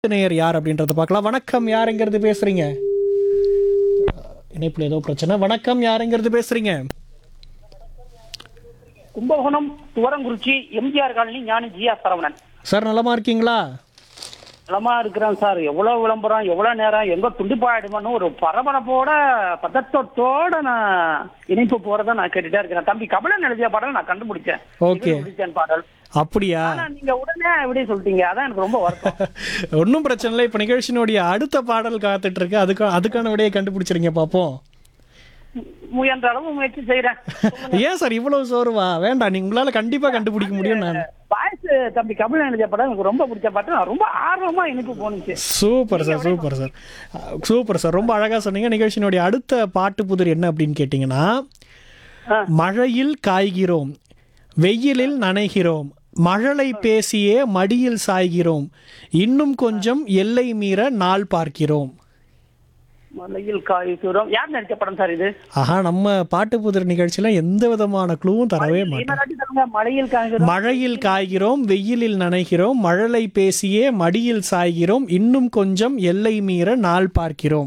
நேயர் யார் அப்படின்றத பார்க்கலாம் வணக்கம் யாருங்கிறது பேசுறீங்க இணைப்புல ஏதோ பிரச்சனை வணக்கம் யாருங்கிறது பேசுறீங்க கும்பகோணம் துவரங்குறிச்சி எம்ஜிஆர் காலனி ஞானி ஜியா சரவணன் சார் நலமா இருக்கீங்களா நலமா இருக்கிறேன் சார் எவ்வளவு விளம்பரம் எவ்வளவு நேரம் எங்க துண்டிப்பாயிடுமான்னு ஒரு பரபரப்போட பதட்டத்தோட நான் இணைப்பு போறத நான் கேட்டுட்டே இருக்கிறேன் தம்பி கபிலன் எழுதிய பாடல் நான் கண்டுபிடிச்சேன் Okay. இது முடிச்சேன் பாடல் அப்படியா ஆனா நீங்க உடனே எப்படி சொல்லிட்டீங்க அதான் எனக்கு ரொம்ப வருத்தம் ஒன்றும் பிரச்சனை இல்லை இப்போ நிகழ்ச்சியினுடைய அடுத்த பாடல் காத்துட்டு இருக்கு அதுக்கு அதுக்கான விடையை கண்டுபிடிச்சிருங்க பார்ப்போம் முயன்ற அளவு முயற்சி செய்யறேன் ஏன் சார் இவ்வளவு சோர்வா வேண்டாம் நீங்க உங்களால கண்டிப்பா கண்டுபிடிக்க முடியும் நான் வாய்ஸ் தம்பி கபிலன் எழுதிய பாடல் எனக்கு ரொம்ப பிடிச்ச பாட்டு நான் ரொம்ப ஆர்வமா இணைப்பு போனுச்சு super sir super sir super sir ரொம்ப அழகா சொன்னீங்க நிகழ்ச்சியினுடைய அடுத்த பாட்டு புதிர் என்ன அப்படின்னு கேட்டிங்கன்னா ஆ. மழையில் காய்கிறோம் வெயிலில் நனைகிறோம் மழலை பேசியே மடியில் சாய்கிறோம் இன்னும் கொஞ்சம் எல்லை மீற நாள் பார்க்கிறோம் மலையில் காய்கிறோம் யார் நடிச்ச படம் சார் இது ஆஹா நம்ம பாட்டு புதிர் நிகழ்ச்சியில எந்த விதமான க்ளூவும் தரவே மாட்டோம் இன்னொரு தருங்க மலையில் காய்கிறோம் மழையில் காய்கிறோம் வெயிலில் நனைகிறோம் மழலை பேசியே மடியில் சாய்கிறோம் இன்னும் கொஞ்சம் எல்லை மீற நாள் பார்க்கிறோம்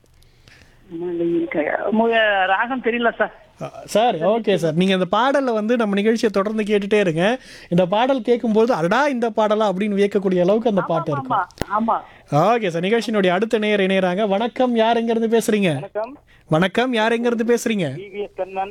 மலையில் காய்- மு- ராகம் தெரியல சார் சார் ஓகே சார் நீங்க இந்த பாடலை வந்து நம்ம நிகழ்ச்சியை தொடர்ந்து கேட்டுட்டே இருங்க இந்த பாடல் கேட்கும்போது அடடா இந்த பாடலா அப்படின்னு வியக்கக்கூடிய அளவுக்கு அந்த பாட்டு ஆமா இருக்கும் ஆமா ஓகே சார் நிகழ்ச்சியினுடைய அடுத்த நேயர் இணையறாங்க வணக்கம் யார் எங்க இருந்து பேசுறீங்க வணக்கம் வணக்கம் யார் எங்க இருந்து பேசுறீங்க VVS Kannan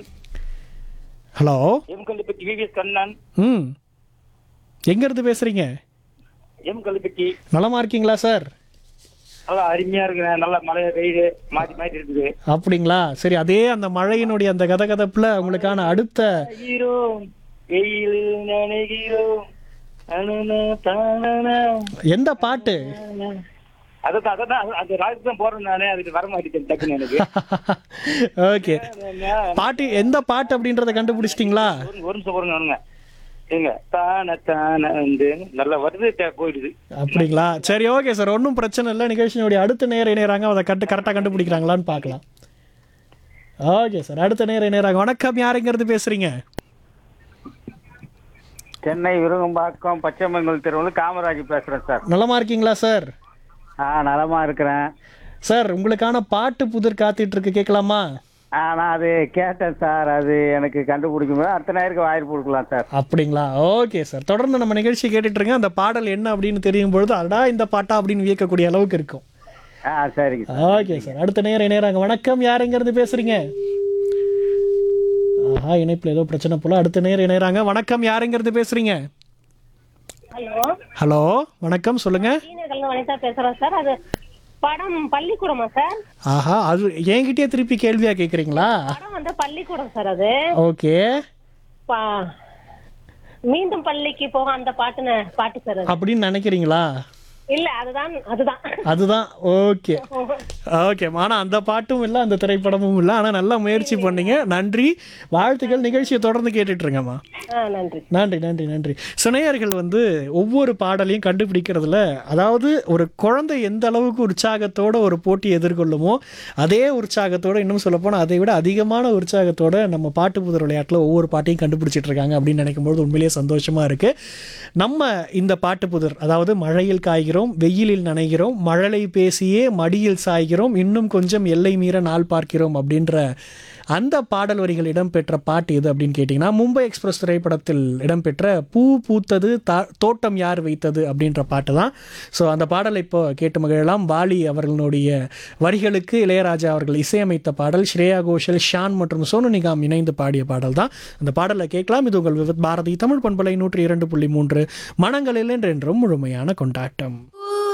hello M Kallupatti VVS Kannan ம் எங்க இருந்து பேசுறீங்க எம் கல்லுப்பட்டி நலமா இருக்கீங்களா சார் நல்லா அருமையா இருக்கிறேன் நல்ல மழை வெயில் மாத்தி மாத்தி இருக்குது அப்படிங்களா சரி அதே அந்த மழையினுடைய அந்த கதகதப்புல உங்களுக்கான அடுத்த ஹீரோ வெயில் நினைகிறோம் அனன தானன. எந்த பாட்டு அதான் அதான் அது- அது ராஜ்க்கு தான் போறேன் நானே அதுக்கு வர மாட்டேன் டக்குன்னு எனக்கு ஓகே பாட்டு எந்த பாட்டு அப்படின்றத கண்டுபிடிச்சிட்டிங்களா ஒரு ஒரு நிமிஷம் போறேங்க வருங்க ஏங்க தான தான வந்து நல்லா வருது த- போயிடுது அப்படிங்களா சரி ஓகே சார் ஒன்றும் பிரச்சனை இல்லை நிகழ்ச்சியினுடைய அடுத்த நேரம் இணையறாங்க அதை கட்டு கரெக்டாக கண்டுபிடிக்கிறாங்களான்னு பார்க்கலாம் ஓகே சார் அடுத்த நேரம் இணையறாங்க வணக்கம் யாருங்கிறது பேசுறீங்க சென்னை விருகம்பாக்கம் பச்சைமங்கல் தெருவில் காமராஜ் பேசுகிறேன் சார் நலமா இருக்கீங்களா சார் ஆ நலமா இருக்கிறேன் சார் உங்களுக்கான பாட்டு புதிர் காத்துட்டு இருக்கு கேட்கலாமா ஆ நான் அது கேட்டேன் சார் அது எனக்கு கண்டுபிடிக்க முடியாது அடுத்த நேருக்கு வாய்ப்பு கொடுக்கலாம் சார் அப்படிங்களா ஓகே சார் தொடர்ந்து நம்ம நிகழ்ச்சி கேட்டுட்டு இருங்க அந்த பாடல் என்ன அப்படின்னு தெரியும் பொழுது அடா இந்த பாட்டா அப்படின்னு வியக்கக்கூடிய அளவுக்கு இருக்கும் ஆ சரிங்க சார் ஓகே சார் அடுத்த நேரம் இணையறாங்க வணக்கம் யாருங்கிறது பேசுறீங்க ஆஹா இணைப்புல ஏதோ பிரச்சனை போல அடுத்த நேரம் இணையறாங்க வணக்கம் யாருங்கிறது பேசுறீங்க ஹலோ ஹலோ வணக்கம் சொல்லுங்க சீனர்கள் வனிதா பேசுறேன் சார் அது படம் பள்ளிக்கூடமா சார் ஆஹா அது என்கிட்டயே திருப்பி கேள்வியா கேக்குறீங்களா படம் வந்து பள்ளிக்கூடம் சார் அது ஓகே பா- மீண்டும் பள்ளிக்கு போக அந்த பாட்டுன பாட்டு சார் அது அப்படின்னு நினைக்கிறீங்களா இல்ல அதுதான் அதுதான் அதுதான் ஓகே ஓகே ஆனா அந்த பாட்டும் இல்லை அந்த திரைப்படமும் இல்லை ஆனா நல்லா முயற்சி பண்ணீங்க நன்றி வாழ்த்துக்கள் நிகழ்ச்சியை தொடர்ந்து கேட்டுட்டு இருங்கம்மா ஆ நன்றி நன்றி நன்றி நன்றி சுனையர்கள் வந்து ஒவ்வொரு பாடலையும் கண்டுபிடிக்கிறதுல அதாவது ஒரு குழந்தை எந்த அளவுக்கு உற்சாகத்தோட ஒரு போட்டி எதிர்கொள்ளுமோ அதே உற்சாகத்தோட இன்னும் சொல்லப்போனால் அதை விட அதிகமான உற்சாகத்தோட நம்ம பாட்டு புதர் விளையாட்டில் ஒவ்வொரு பாட்டையும் கண்டுபிடிச்சிட்டு இருக்காங்க அப்படின்னு நினைக்கும்போது உண்மையிலேயே சந்தோஷமா இருக்கு நம்ம இந்த பாட்டு புதர் அதாவது மழையில் காய்கிறோம் வெயிலில் நனைகிறோம் மழலை பேசியே மடியில் சாய்கிறோம் இன்னும் கொஞ்சம் எல்லை மீற நாள் பார்க்கிறோம் அப்படின்ற அந்த பாடல் வரிகள் இடம்பெற்ற பாட்டு எது அப்படின்னு கேட்டிங்கன்னா மும்பை எக்ஸ்பிரஸ் திரைப்படத்தில் இடம்பெற்ற பூ பூத்தது தா தோட்டம் யார் வைத்தது அப்படின்ற பாட்டு தான் ஸோ அந்த பாடலை இப்போ கேட்டு மகிழலாம் வாலி அவர்களுடைய வரிகளுக்கு இளையராஜா அவர்கள் இசையமைத்த பாடல் ஸ்ரேயா கோஷல் ஷான் மற்றும் சோனு நிகாம் இணைந்து பாடிய பாடல் தான் அந்த பாடலை கேட்கலாம் இது உங்கள் விவித் பாரதி தமிழ் பண்பலை நூற்றி இரண்டு புள்ளி மூன்று மனங்களில் என்றென்றும் முழுமையான கொண்டாட்டம்